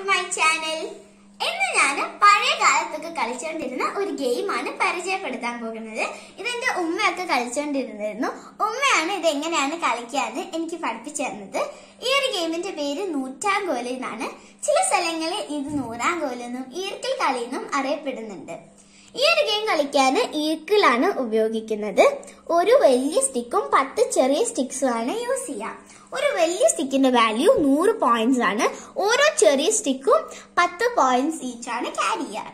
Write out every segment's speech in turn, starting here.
To my channel ഇന്ന് ഞാൻ പഴയ കാലത്തൊക്കെ കളിച്ചുകൊണ്ടിരുന്ന ഒരു ഗെയിമാണ് പരിചയപ്പെടുത്താൻ പോകുന്നത് ഇതെന്റെ ഉമ്മയൊക്കെ കളിച്ചുകൊണ്ടിരുന്നിരുന്നു ഉമ്മയാണ് ഇത് എങ്ങനെയാണ് കളിക്കാന്ന് എനിക്ക് പഠിപ്പിച്ചു തന്നത് ഈ ഒരു ഗെയിമിന്റെ പേര് നൂറ്റാം കോല് എന്നാണ് ചില സ്ഥലങ്ങളിൽ ഇത് നൂറാം കോലെന്നും ഈർക്കൽ കളി എന്നും അറിയപ്പെടുന്നുണ്ട് ഈ ഒരു ഗെയിം കളിക്കാൻ ഈർക്കിലാണ് ഉപയോഗിക്കുന്നത് ഒരു വലിയ സ്റ്റിക്കും പത്ത് ചെറിയ സ്റ്റിക്സും ആണ് യൂസ് ചെയ്യാം ഒരു വലിയ സ്റ്റിക്കിന്റെ വാല്യൂ നൂറ് പോയിന്റ്സ് ആണ് ഓരോ ചെറിയ സ്റ്റിക്കും പത്ത് പോയിന്റ്സ് ഈച്ച് ആണ് ക്യാരി ചെയ്യാൻ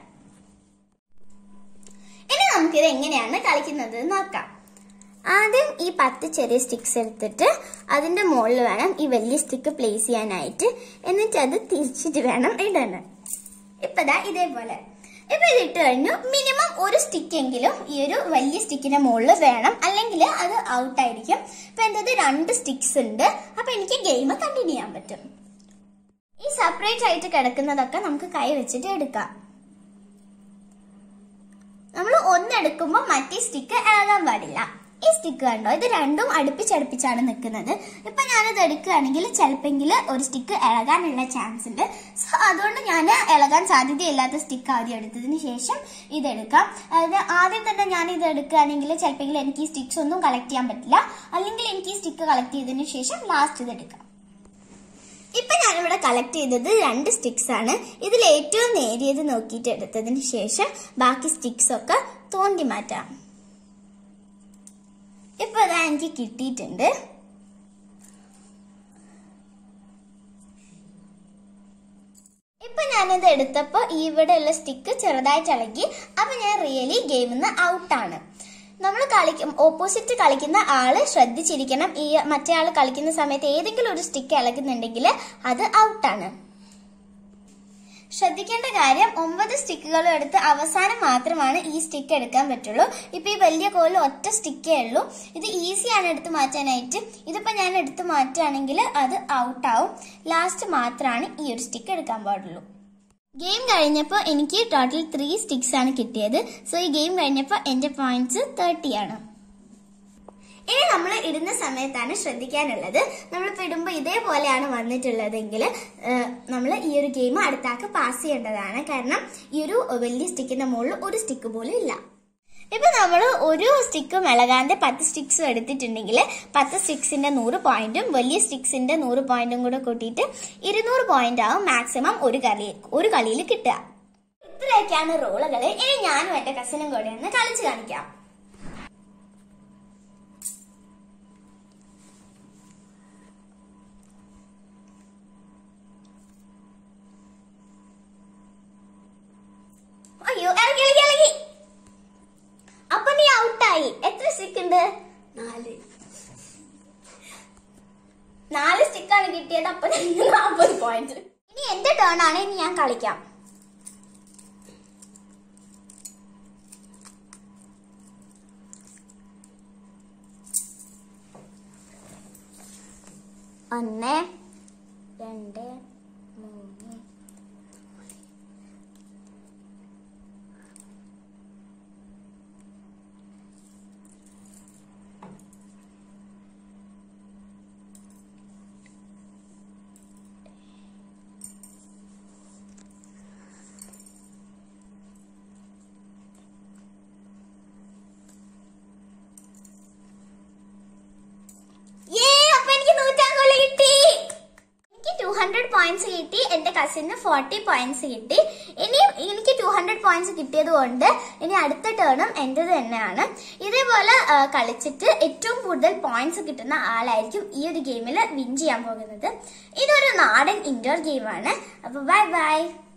ഇനി നമുക്കിത് എങ്ങനെയാണ് കളിക്കുന്നത് എന്ന് നോക്കാം ആദ്യം ഈ പത്ത് ചെറിയ സ്റ്റിക്സ് എടുത്തിട്ട് അതിന്റെ മുകളിൽ വേണം ഈ വലിയ സ്റ്റിക്ക് പ്ലേസ് ചെയ്യാനായിട്ട് എന്നിട്ട് അത് തിരിച്ചിട്ട് വേണം ഇടാൻ ഇപ്പൊ ദാ ഇതേപോലെ ഇപ്പൊ ഇത് ഇട്ട് കഴിഞ്ഞു മിനിമം ഒരു സ്റ്റിക്ക് എങ്കിലും ഈ ഒരു വലിയ സ്റ്റിക്കിന്റെ മുകളിൽ വേണം അല്ലെങ്കിൽ അത് ഔട്ട് ആയിരിക്കും ഇപ്പൊ എന്തത് രണ്ട് സ്റ്റിക്സ് ഉണ്ട് അപ്പൊ എനിക്ക് ഗെയിം കണ്ടിന്യൂ ചെയ്യാൻ പറ്റും ഈ സെപ്പറേറ്റ് ആയിട്ട് കിടക്കുന്നതൊക്കെ നമുക്ക് കൈ വെച്ചിട്ട് എടുക്കാം നമ്മൾ ഒന്നെടുക്കുമ്പോൾ മറ്റേ സ്റ്റിക്ക് ഇളകാൻ പാടില്ല ഈ സ്റ്റിക്ക് കണ്ടോ ഇത് രണ്ടും അടുപ്പിച്ചടുപ്പിച്ചാണ് നിൽക്കുന്നത് ഇപ്പൊ ഞാനത് എടുക്കുകയാണെങ്കിൽ ചിലപ്പെങ്കിൽ ഒരു സ്റ്റിക്ക് ഇളകാനുള്ള ചാൻസ് ഉണ്ട് സോ അതുകൊണ്ട് ഞാൻ ഇളകാൻ സാധ്യതയില്ലാത്ത സ്റ്റിക്ക് ആദ്യം എടുത്തതിന് ശേഷം ഇതെടുക്കാം അതായത് ആദ്യം തന്നെ ഞാൻ ഇത് എടുക്കുകയാണെങ്കിൽ ചിലപ്പെങ്കിൽ എനിക്ക് ഈ സ്റ്റിക്സ് ഒന്നും കളക്ട് ചെയ്യാൻ പറ്റില്ല അല്ലെങ്കിൽ എനിക്ക് ഈ സ്റ്റിക്ക് കളക്ട് ചെയ്തതിന് ശേഷം ലാസ്റ്റ് ഇത് എടുക്കാം ഇപ്പൊ ഞാനിവിടെ കളക്ട് ചെയ്തത് രണ്ട് സ്റ്റിക്സ് ആണ് ഇതിൽ ഏറ്റവും നേരിയത് നോക്കിയിട്ട് എടുത്തതിന് ശേഷം ബാക്കി സ്റ്റിക്സ് ഒക്കെ തോണ്ടി മാറ്റാം ഇപ്പൊ അതാ എനിക്ക് കിട്ടിയിട്ടുണ്ട് ഇപ്പൊ ഞാനിത് എടുത്തപ്പോ ഇവിടെ ഉള്ള സ്റ്റിക്ക് ചെറുതായിട്ട് ഇളകി അപ്പൊ ഞാൻ റിയലി ഗെയിമിൽ നിന്ന് ഔട്ടാണ് നമ്മൾ കളിക്കും ഓപ്പോസിറ്റ് കളിക്കുന്ന ആള് ശ്രദ്ധിച്ചിരിക്കണം ഈ മറ്റേ ആള് കളിക്കുന്ന സമയത്ത് ഏതെങ്കിലും ഒരു സ്റ്റിക്ക് ഇളകുന്നുണ്ടെങ്കിൽ അത് ഔട്ടാണ് ശ്രദ്ധിക്കേണ്ട കാര്യം ഒമ്പത് സ്റ്റിക്കുകളും എടുത്ത് അവസാനം മാത്രമാണ് ഈ സ്റ്റിക്ക് എടുക്കാൻ പറ്റുള്ളൂ ഇപ്പൊ ഈ വലിയ കോലിൽ ഒറ്റ സ്റ്റിക്കേ ഉള്ളൂ ഇത് ഈസിയാണ് എടുത്ത് മാറ്റാനായിട്ട് ഇതിപ്പോ ഞാൻ എടുത്ത് മാറ്റുകയാണെങ്കിൽ അത് ഔട്ടാവും ലാസ്റ്റ് മാത്രമാണ് ഈ ഒരു സ്റ്റിക്ക് എടുക്കാൻ പാടുള്ളൂ ഗെയിം കഴിഞ്ഞപ്പോൾ എനിക്ക് ടോട്ടൽ ത്രീ സ്റ്റിക്സ് ആണ് കിട്ടിയത് സോ ഈ ഗെയിം കഴിഞ്ഞപ്പോൾ എന്റെ പോയിന്റ്സ് തേർട്ടി ആണ് ഇനി നമ്മൾ ഇടുന്ന സമയത്താണ് ശ്രദ്ധിക്കാനുള്ളത് നമ്മളിപ്പോൾ ഇടുമ്പോൾ ഇതേപോലെയാണ് വന്നിട്ടുള്ളതെങ്കിൽ നമ്മൾ ഈ ഒരു ഗെയിം അടുത്താക്ക് പാസ് ചെയ്യേണ്ടതാണ് കാരണം ഈ ഒരു വലിയ സ്റ്റിക്കിന്റെ മുകളിൽ ഒരു സ്റ്റിക്ക് പോലും ഇല്ല ഇപ്പൊ നമ്മൾ ഒരു സ്റ്റിക്കും ഇളകാന്റെ പത്ത് സ്റ്റിക്സും എടുത്തിട്ടുണ്ടെങ്കിൽ പത്ത് സ്റ്റിക്സിന്റെ നൂറ് പോയിന്റും വലിയ സ്റ്റിക്സിന്റെ നൂറ് പോയിന്റും കൂടെ കൂട്ടിയിട്ട് ഇരുന്നൂറ് പോയിന്റ് ആവും മാക്സിമം ഒരു കളി ഒരു കളിയിൽ കിട്ടുക ഇത്രയൊക്കെയാണ് റോളുകൾ ഇനി ഞാനും എന്റെ കസിനും കൂടെ ഒന്ന് കളിച്ചു കാണിക്കാം അയ്യോ ഇറങ്ങി ഇറങ്ങി ഇറങ്ങി അപ്പൊ നീ ഔട്ടായി എത്ര സ്റ്റിക്ക് ഉണ്ട് നാല് നാല് സ്റ്റിക്കാണ് കിട്ടിയത് അപ്പൊ നാൽപ്പത് പോയിന്റ് ഇനി എന്റെ ടേൺ ആണ് ഇനി ഞാൻ കളിക്കാം ഒന്ന് രണ്ട് മൂന്ന് Yay! അപ്പൊ എനിക്ക് നൂറ്റാം കൊല്ലം കിട്ടി എനിക്ക് ടു ഹൺഡ്രഡ് പോയിന്റ്സ് കിട്ടി എന്റെ കസിന് ഫോർട്ടി പോയിന്റ്സ് കിട്ടി ഇനി എനിക്ക് ടു ഹൺഡ്രഡ് പോയിന്റ്സ് കിട്ടിയത് കൊണ്ട് ഇനി അടുത്ത ടേണും എന്റേത് തന്നെയാണ് ഇതേപോലെ ആ, കളിച്ചിട്ട് ഏറ്റവും കൂടുതൽ പോയിന്റ്സ് കിട്ടുന്ന ആളായിരിക്കും ഈ ഒരു ഗെയിമിൽ വിൻ ചെയ്യാൻ പോകുന്നത് ഇതൊരു നാടൻ ഇൻഡോർ ഗെയിമാണ് അപ്പൊ ബൈ ബൈ